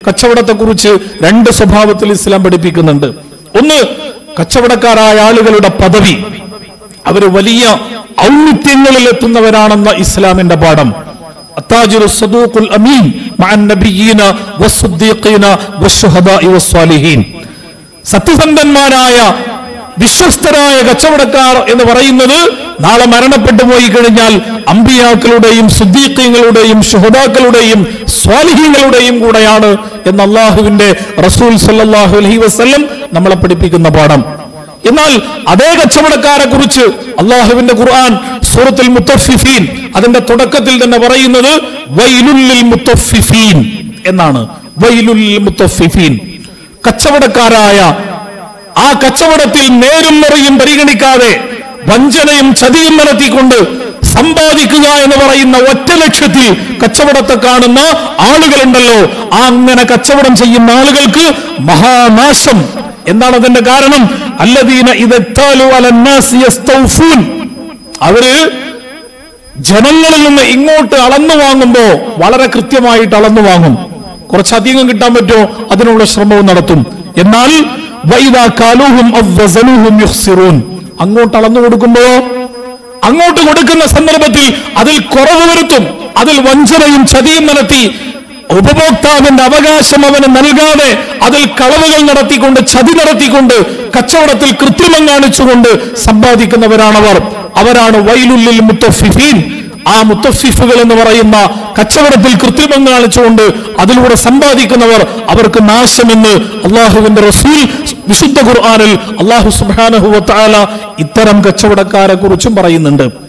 കച്ചവടത്തെക്കുറിച്ച് രണ്ട് സ്വഭാവത്തിൽ ഇസ്ലാം പഠിപ്പിക്കുന്നുണ്ട് ഒന്ന് കച്ചവടക്കാരായ ആളുകളുടെ പദവി അവര് വലിയ ഔന്നിത്യങ്ങളിൽ എത്തുന്നവരാണെന്ന ഇസ്ലാമിന്റെ പാഠം التاجر الصدوق الأمين مع النبيين والصديقين والشهداء والصالحين സത്യസന്ധന്മാരായ വിശ്വസ്തരായ കച്ചവടക്കാർ എന്ന് പറയുന്നത് നാളെ മരണപ്പെട്ടു പോയി കഴിഞ്ഞാൽ അമ്പിയാക്കളുടെയും സുദ്ദീഖ്യങ്ങളുടെയും ഷുഹദാക്കളുടെയും സ്വാലിഹീങ്ങളുടെയും കൂടെയാണ് എന്ന് അള്ളാഹുവിന്റെ റസൂൽ സല്ലല്ലാഹു അലൈഹി വസല്ലം നമ്മളെ പഠിപ്പിക്കുന്ന പാഠം എന്നാൽ അതേ കച്ചവടക്കാരെ കുറിച്ച് അള്ളാഹുവിന്റെ ഖുർആൻ സൂറത്തുൽ മുത്തഫിഫീൻ അതിന്റെ തുടക്കത്തിൽ തന്നെ പറയുന്നത് വൈലുല്ലിൽ മുത്തഫിഫീൻ എന്നാണ് വൈലുല്ലിൽ മുത്തഫിഫീൻ കച്ചവടക്കാരായ ആ കച്ചവടത്തിൽ നേരും നിറയും പരിഗണിക്കാതെ വഞ്ചനയും ചതിയും നടത്തിക്കൊണ്ട് സമ്പാദിക്കുക എന്ന് പറയുന്ന ഒറ്റ ലക്ഷ്യത്തിൽ കച്ചവടത്തെ കാണുന്ന ആളുകളുണ്ടല്ലോ ആ അങ്ങനെ കച്ചവടം ചെയ്യുന്ന ആളുകൾക്ക് മഹാനാശം എന്താണ് അതിന്റെ കാരണം അല്ലദീന ഇതെത്താലു അലന്നാസി യസ്തൗഫൂൻ അവര് ജനങ്ങളിൽ നിന്ന് ഇങ്ങോട്ട് അളന്നു വാങ്ങുമ്പോ വളരെ കൃത്യമായിട്ട് അളന്നു വാങ്ങും കുറച്ചധികം കിട്ടാൻ പറ്റുമോ അതിനുള്ള ശ്രമവും നടത്തും എന്നാൽ വൈദാ കാലൂഹും അവ്വസനൂഹും യുഹ്സിറൂൻ അങ്ങോട്ട് അളന്നു കൊടുക്കുമ്പോഴോ അങ്ങോട്ട് കൊടുക്കുന്ന സന്ദർഭത്തിൽ അതിൽ കുറവ് വരുത്തും അതിൽ വഞ്ചനയും ചതിയും നടത്തി ഉപഭോക്താവിന്റെ അവകാശം അവന് നൽകാതെ അതിൽ കളവുകൾ നടത്തിക്കൊണ്ട് ചതി നടത്തിക്കൊണ്ട് കച്ചവടത്തിൽ കൃത്രിമം കാണിച്ചുകൊണ്ട് സമ്പാദിക്കുന്നവരാണവർ അവരാണ് വൈലുല്ലിൽ മുത്തഫിഫീൻ ആ മുത്തഫിഫുകൾ എന്ന് പറയുന്ന കച്ചവടത്തിൽ കൃത്രിമം കാണിച്ചുകൊണ്ട് അതിലൂടെ സമ്പാദിക്കുന്നവർ അവർക്ക് നാശമെന്ന് അള്ളാഹുവിന്റെ റസൂൽ വിശുദ്ധ ഖുർആനിൽ അള്ളാഹു സുബാനഹു വത്താല ഇത്തരം കച്ചവടക്കാരെ കുറിച്ചും പറയുന്നുണ്ട്